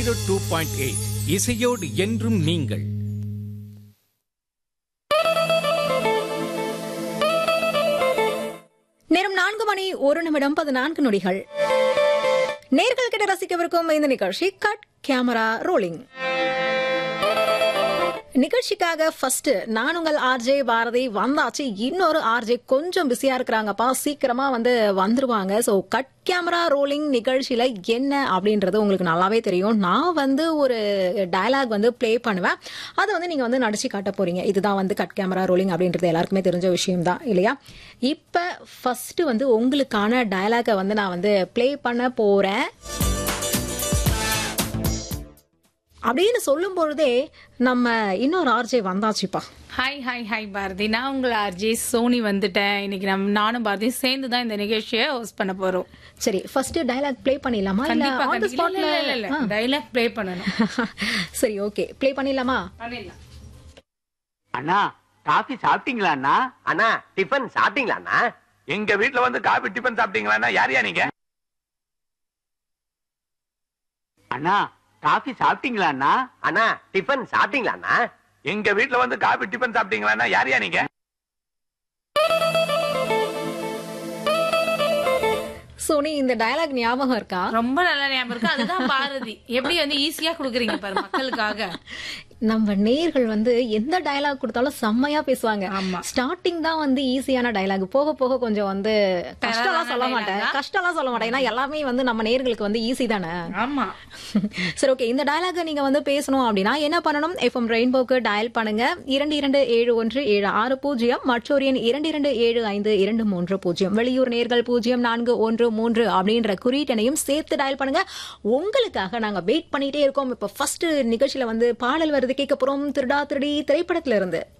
Zero two point eight இசையோடு என்றும் நீங்கள் நேரம் நான்கு மணி ஒரு நிமிடம் பதினான்கு நொடிகள் நேர்கள் கிட்ட ரசிக்கவிருக்கும் இந்த நிகழ்ச்சி கட் கேமரா ரோலிங் நிகழ்ச்சிக்காக ஃபர்ஸ்ட் நான் உங்கள் ஆர்ஜே பாரதி வந்தாச்சு இன்னொரு ஆர்ஜே கொஞ்சம் பிஸியா இருக்கிறாங்கப்பா சீக்கிரமா வந்து வந்துருவாங்க ஸோ கட் கேமரா ரோலிங் நிகழ்ச்சியில என்ன அப்படின்றது உங்களுக்கு நல்லாவே தெரியும் நான் வந்து ஒரு டயலாக் வந்து ப்ளே பண்ணுவேன் அதை வந்து நீங்க வந்து நடிச்சு காட்ட போறீங்க இதுதான் வந்து கட் கேமரா ரோலிங் அப்படின்றது எல்லாருக்குமே தெரிஞ்ச விஷயம் தான் இல்லையா இப்ப ஃபர்ஸ்ட் வந்து உங்களுக்கான டயலாகை வந்து நான் வந்து ப்ளே பண்ண போறேன் அப்படின்னு சொல்லும் பொழுதே நம்ம இன்னொரு ஆர்ஜே வந்தாச்சுப்பா ஹாய் ஹாய் ஹாய் பாரதி நான் உங்களை ஆர்ஜே சோனி வந்துட்டேன் இன்னைக்கு நம்ம நானும் பாரதியும் சேர்ந்து தான் இந்த நிகழ்ச்சியை ஹோஸ்ட் பண்ண போறோம் சரி ஃபர்ஸ்ட் டயலாக் ப்ளே பண்ணிடலாமா இல்ல கண்டிப்பா ஆன் தி கண்டிப்பா. இல்ல, இல்ல, இல்ல, ஸ்பாட்ல இல்ல. டைலாக் ப்ளே பண்ணணும் சரி ஓகே ப்ளே பண்ணிடலாமா பண்ணிடலாம் அண்ணா காஃபி சாப்பிட்டீங்களா அண்ணா அண்ணா டிஃபன் சாப்பிட்டீங்களா அண்ணா எங்க வீட்ல வந்து காபி டிபன் சாப்பிட்டீங்களா யாரையா நீங்க அண்ணா காஃபி சாப்பிட்டீங்களா அண்ணா அண்ணா டிஃபன் சாப்பிட்டீங்களா அண்ணா எங்க வீட்ல வந்து காபி டிபன் சாப்பிட்டீங்களா யாரையா நீங்க சோனி இந்த டயலாக் ஞாபகம் இருக்கா ரொம்ப நல்ல ஞாபகம் இருக்கு அதுதான் பாரதி எப்படி வந்து ஈஸியா கொடுக்குறீங்க பாரு மக்களுக்காக நம்ம நேர்கள் வந்து எந்த டயலாக் கொடுத்தாலும் செம்மையா பேசுவாங்க ஆமா. ஸ்டார்டிங் தான் வந்து ஈஸியான டயலாக் போக போக கொஞ்சம் வந்து கஷ்டம்லாம் சொல்ல dialogue மாட்டேன் ஆ? கஷ்டம்லாம் சொல்ல மாட்டேன் ஏன்னா எல்லாமே வந்து நம்ம நேர்களுக்கு வந்து ஈஸி தானே ஆமா சரி ஓகே இந்த டயலாக நீங்க வந்து பேசணும் அப்படின்னா என்ன பண்ணணும் எஃப்எம் ரெயின்போக்கு டயல் பண்ணுங்க இரண்டு இரண்டு ஏழு ஒன்று ஏழு ஆறு பூஜ்ஜியம் மற்றொரு எண் இரண்டு இரண்டு ஏழு ஐந்து இரண்டு மூன்று பூஜ்ஜியம் வெளியூர் நேர்கள் பூஜ்ஜியம் நான்கு ஒன்று மூன்று அப்படின்ற குறியீட்டனையும் சேர்த்து டயல் பண்ணுங்க உங்களுக்காக நாங்க வெயிட் பண்ணிட்டே இருக்கோம் இப்ப ஃபர்ஸ்ட் நிகழ்ச்சியில வந்து பாடல் வருது கேட்க போறோம் திருடா திருடி திரைப்படத்துல இருந்து